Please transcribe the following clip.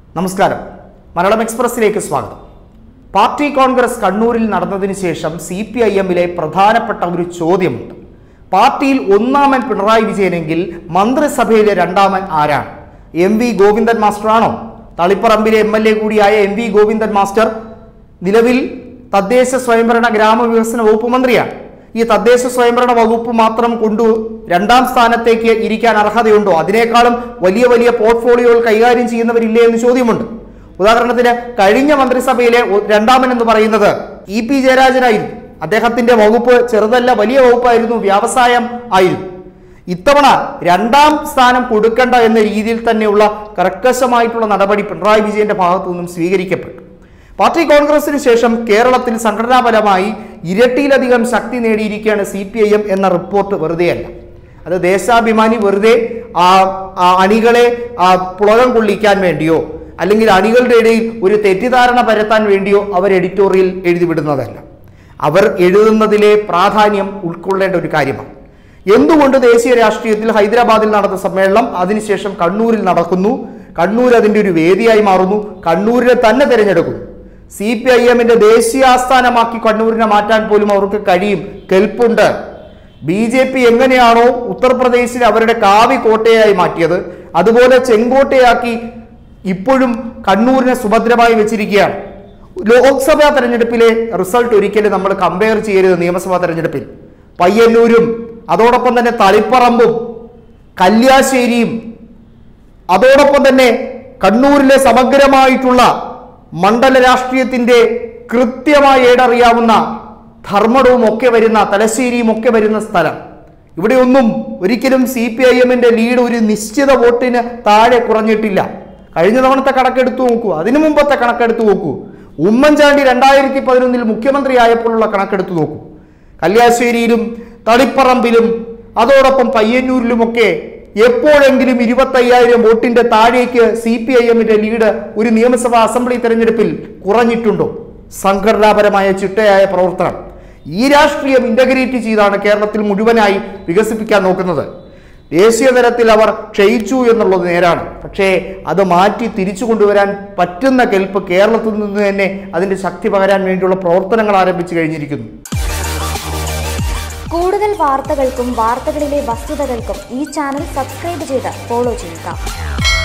നമസ്കാരം മലയാളം എക്സ്പ്രസിലേക്ക് സ്വാഗതം പാർട്ടി കോൺഗ്രസ് കണ്ണൂരിൽ നടന്നതിന് ശേഷം സി പി ഐ എമ്മിലെ പ്രധാനപ്പെട്ട ഒരു ചോദ്യമുണ്ട് പാർട്ടിയിൽ ഒന്നാമൻ പിണറായി വിജയനെങ്കിൽ മന്ത്രിസഭയിലെ രണ്ടാമൻ ആരാണ് എം വി ഗോവിന്ദൻ മാസ്റ്ററാണോ തളിപ്പറമ്പിലെ എം എൽ എ കൂടിയായ എം വി ഗോവിന്ദൻ മാസ്റ്റർ നിലവിൽ തദ്ദേശ സ്വയംഭരണ ഗ്രാമവികസന വകുപ്പ് മന്ത്രിയാണ് ഈ തദ്ദേശ സ്വയംഭരണ വകുപ്പ് മാത്രം കൊണ്ടു രണ്ടാം സ്ഥാനത്തേക്ക് ഇരിക്കാൻ അർഹതയുണ്ടോ അതിനേക്കാളും വലിയ വലിയ പോർട്ട്ഫോളിയോകൾ കൈകാര്യം ചെയ്യുന്നവരില്ലേ എന്ന് ചോദ്യമുണ്ട് ഉദാഹരണത്തിന് കഴിഞ്ഞ മന്ത്രിസഭയിലെ ഒ- രണ്ടാമൻ എന്ന് പറയുന്നത് ഇ പി ജയരാജനായിരുന്നു അദ്ദേഹത്തിന്റെ വകുപ്പ് ചെറുതല്ല വലിയ വകുപ്പായിരുന്നു വ്യവസായം ആയിരുന്നു ഇത്തവണ രണ്ടാം സ്ഥാനം കൊടുക്കണ്ട എന്ന രീതിയിൽ തന്നെയുള്ള കർക്കശമായിട്ടുള്ള നടപടി പിണറായി വിജയന്റെ ഭാഗത്തു നിന്നും സ്വീകരിക്കപ്പെട്ടു പാർട്ടി കോൺഗ്രസിന് ശേഷം കേരളത്തിൽ സംഘടനാപരമായി ഇരട്ടിയിലധികം ശക്തി നേടിയിരിക്കുകയാണ് സി പി ഐ എം എന്ന റിപ്പോർട്ട് വെറുതെയല്ല അത് ദേശാഭിമാനി വെറുതെ ആ ആ അണികളെ ആ പുളകം കൊള്ളിക്കാൻ വേണ്ടിയോ അല്ലെങ്കിൽ അണികളുടെ ഇടയിൽ ഒരു തെറ്റിദ്ധാരണ പരത്താൻ വേണ്ടിയോ അവർ എഡിറ്റോറിയൽ എഴുതി വിടുന്നതല്ല അവർ എഴുതുന്നതിലെ പ്രാധാന്യം ഉൾക്കൊള്ളേണ്ട ഒരു കാര്യമാണ് എന്തുകൊണ്ട് ദേശീയ രാഷ്ട്രീയത്തിൽ ഹൈദരാബാദിൽ നടന്ന സമ്മേളനം അതിനുശേഷം കണ്ണൂരിൽ നടക്കുന്നു കണ്ണൂർ അതിൻ്റെ ഒരു വേദിയായി മാറുന്നു കണ്ണൂരിനെ തന്നെ തിരഞ്ഞെടുക്കുന്നു സി പി ഐ എമ്മിന്റെ ദേശീയ ആസ്ഥാനമാക്കി കണ്ണൂരിനെ മാറ്റാൻ പോലും അവർക്ക് കഴിയും കെൽപ്പുണ്ട് ബി ജെ പി എങ്ങനെയാണോ ഉത്തർപ്രദേശിൽ അവരുടെ കാവി കോട്ടയായി മാറ്റിയത് അതുപോലെ ചെങ്കോട്ടയാക്കി ഇപ്പോഴും കണ്ണൂരിനെ സുഭദ്രമായി വെച്ചിരിക്കുകയാണ് ലോക്സഭാ തെരഞ്ഞെടുപ്പിലെ റിസൾട്ട് ഒരിക്കലും നമ്മൾ കമ്പയർ ചെയ്യരുത് നിയമസഭാ തെരഞ്ഞെടുപ്പിൽ പയ്യന്നൂരും അതോടൊപ്പം തന്നെ തളിപ്പറമ്പും കല്യാശ്ശേരിയും അതോടൊപ്പം തന്നെ കണ്ണൂരിലെ സമഗ്രമായിട്ടുള്ള മണ്ഡല രാഷ്ട്രീയത്തിന്റെ കൃത്യമായി ഏടറിയാവുന്ന ധർമ്മടവും ഒക്കെ വരുന്ന തലശ്ശേരിയും ഒക്കെ വരുന്ന സ്ഥലം ഇവിടെയൊന്നും ഒരിക്കലും സി പി ഐ എമ്മിന്റെ ലീഡ് ഒരു നിശ്ചിത വോട്ടിന് താഴെ കുറഞ്ഞിട്ടില്ല കഴിഞ്ഞ തവണത്തെ കണക്കെടുത്തു നോക്കൂ അതിനു മുമ്പത്തെ കണക്കെടുത്തു നോക്കൂ ഉമ്മൻചാണ്ടി രണ്ടായിരത്തി പതിനൊന്നിൽ മുഖ്യമന്ത്രി ആയപ്പോഴുള്ള കണക്കെടുത്തു നോക്കൂ കല്യാശ്ശേരിയിലും തളിപ്പറമ്പിലും അതോടൊപ്പം പയ്യന്നൂരിലുമൊക്കെ എപ്പോഴെങ്കിലും ഇരുപത്തയ്യായിരം വോട്ടിന്റെ താഴേക്ക് സി പി ഐ എമ്മിന്റെ ലീഡ് ഒരു നിയമസഭാ അസംബ്ലി തെരഞ്ഞെടുപ്പിൽ കുറഞ്ഞിട്ടുണ്ടോ സംഘടനാപരമായ ചിട്ടയായ പ്രവർത്തനം ഈ രാഷ്ട്രീയം ഇന്റഗ്രേറ്റ് ചെയ്താണ് കേരളത്തിൽ മുഴുവനായി വികസിപ്പിക്കാൻ നോക്കുന്നത് ദേശീയ തലത്തിൽ അവർ ക്ഷയിച്ചു എന്നുള്ളത് നേരാണ് പക്ഷേ അത് മാറ്റി തിരിച്ചു കൊണ്ടുവരാൻ പറ്റുന്ന കെൽപ്പ് കേരളത്തിൽ നിന്ന് തന്നെ അതിന്റെ ശക്തി പകരാൻ വേണ്ടിയുള്ള പ്രവർത്തനങ്ങൾ ആരംഭിച്ചു കഴിഞ്ഞിരിക്കുന്നു കൂടുതൽ വാർത്തകൾക്കും വാർത്തകളിലെ വസ്തുതകൾക്കും ഈ ചാനൽ സബ്സ്ക്രൈബ് ചെയ്ത് ഫോളോ ചെയ്യുക